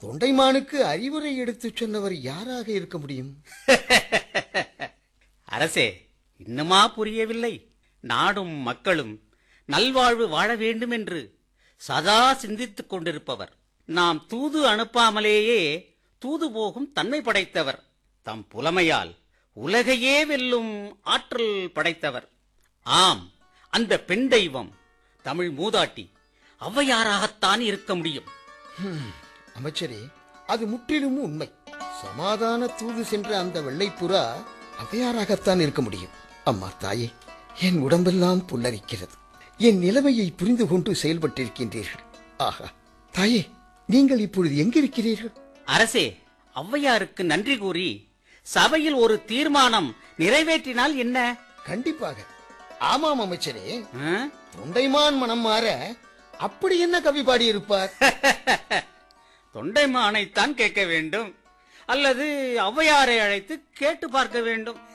தொண்டைமானுக்கு அறிவுரை எடுத்துச் சொன்னவர் யாராக இருக்க முடியும் அரசே இன்னுமா புரியவில்லை நாடும் மக்களும் நல்வாழ்வு வாழ வேண்டும் என்று சதா சிந்தித்துக் கொண்டிருப்பவர் நாம் தூது அனுப்பாமலேயே தூது போகும் தன்மை படைத்தவர் தம் புலமையால் உலகையே வெல்லும் ஆற்றல் படைத்தவர் ஆம் அந்த பெண் தெய்வம் தமிழ் மூதாட்டி ஔவையாராகத்தான் இருக்க முடியும் அமைச்சரே அது முற்றிலும் உண்மை சமாதான தூது சென்ற அந்த வெள்ளைப்புறா அவையாராகத்தான் இருக்க முடியும் அம்மா தாயே என் உடம்பெல்லாம் புல்லரிக்கிறது என் நிலைமையை புரிந்து கொண்டு செயல்பட்டிருக்கின்றீர்கள் ஆஹா தாயே நீங்கள் இப்பொழுது எங்கிருக்கிறீர்கள் அரசே ஔவையாருக்கு நன்றி கூறி சபையில் ஒரு தீர்மானம் நிறைவேற்றினால் என்ன கண்டிப்பாக ஆமாம் அமைச்சரே ஆ? தொண்டைமான் மனம் மாற அப்படி என்ன கவி பாடியிருப்பார் தொண்டைமானைத்தான் கேட்க வேண்டும் அல்லது ஔவையாரை அழைத்து கேட்டு பார்க்க வேண்டும்